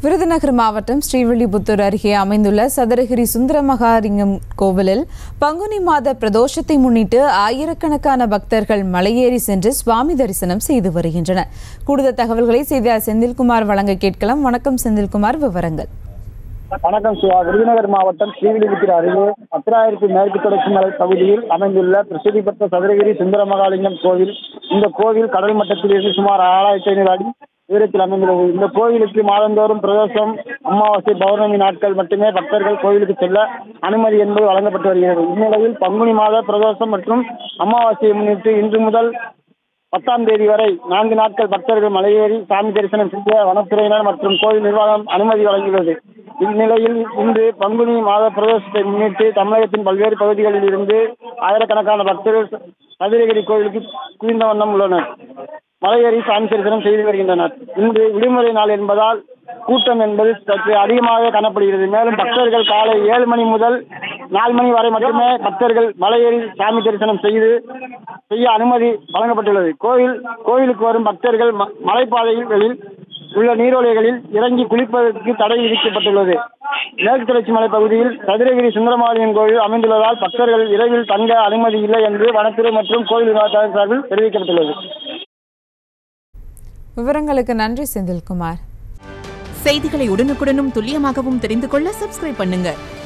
விருதுநகர் மாவட்டம் ஸ்ரீவில்லிபுத்தூர் அருகே அமைந்துள்ள சதுரகிரி சுந்தரமகாலிங்கம் கோவிலில் பங்குனி மாத பிரதோஷத்தை முன்னிட்டு ஆயிரக்கணக்கான பக்தர்கள் மலையேறி சென்று சுவாமி தரிசனம் செய்து வருகின்றனர் கூடுதல் தகவல்களை செய்தியாளர் செந்தில்குமார் வழங்க கேட்கலாம் வணக்கம் செந்தில்குமார் விவரங்கள் வணக்கம் சிவா விருதுநகர் மாவட்டம் ஸ்ரீவில்லிபுத்தூர் அருகே பத்திராயிரத்து மேற்கு தொடர்ச்சி மலை பகுதியில் அமைந்துள்ள பிரசித்தி பெற்ற சதுரகிரி சுந்தரமகாலிங்கம் கோவில் இந்த கோவில் கடல் மட்டத்திலிருந்து சுமார் ஆறாயிரத்தி ஐநூறு அடி உயரத்தில் அமைந்துள்ளது இந்த கோவிலுக்கு மாதந்தோறும் பிரதோஷம் அமாவாசை பௌர்ணமி நாட்கள் மட்டுமே பக்தர்கள் கோவிலுக்கு செல்ல அனுமதி என்பது வழங்கப்பட்டு வருகிறது இந்நிலையில் பங்குனி மாத பிரதோஷம் மற்றும் அமாவாசையை முன்னிட்டு இன்று முதல் பத்தாம் தேதி வரை நான்கு நாட்கள் பக்தர்கள் மலையேறி சாமி தரிசனம் செய்ய வனத்துறையினர் மற்றும் கோவில் நிர்வாகம் அனுமதி வழங்கியுள்ளது இந்நிலையில் இன்று பங்குனி மாத பிரதோஷத்தை முன்னிட்டு தமிழகத்தின் பல்வேறு பகுதிகளில் இருந்து ஆயிரக்கணக்கான பக்தர்கள் சதுரகிரி கோவிலுக்கு குவிந்த வண்ணம் உள்ளனர் மலையேறி சாமி தரிசனம் செய்து வருகின்றனர் இன்று விடுமுறை நாள் என்பதால் கூட்டம் என்பது சற்று அதிகமாக காணப்படுகிறது மேலும் பக்தர்கள் காலை ஏழு மணி முதல் நாலு மணி வரை மட்டுமே பக்தர்கள் மலையேறி சாமி தரிசனம் செய்து செய்ய அனுமதி வழங்கப்பட்டுள்ளது கோயில் கோயிலுக்கு வரும் பக்தர்கள் ம- மலைப்பாதைகளில் உள்ள நீரோடைகளில் இறங்கி குளிப்பதற்கு தடை விதிக்கப்பட்டுள்ளது மேற்கு தொடர்ச்சி மலை பகுதியில் சதுரகிரி சுந்தரமாரியன் கோயில் அமைந்துள்ளதால் பக்தர்கள் இரவில் தங்க அனுமதி இல்லை என்று வனத்துறை மற்றும் கோயில் நிர்வாகத்தார் சார்பில் தெரிவிக்கப்பட்டுள்ளது விவரங்களுக்கு நன்றி செந்தில்குமார் செய்திகளை உடனுக்குடனும் துல்லியமாகவும் தெரிந்து கொள்ள சப்ஸ்கிரைப் பண்ணுங்க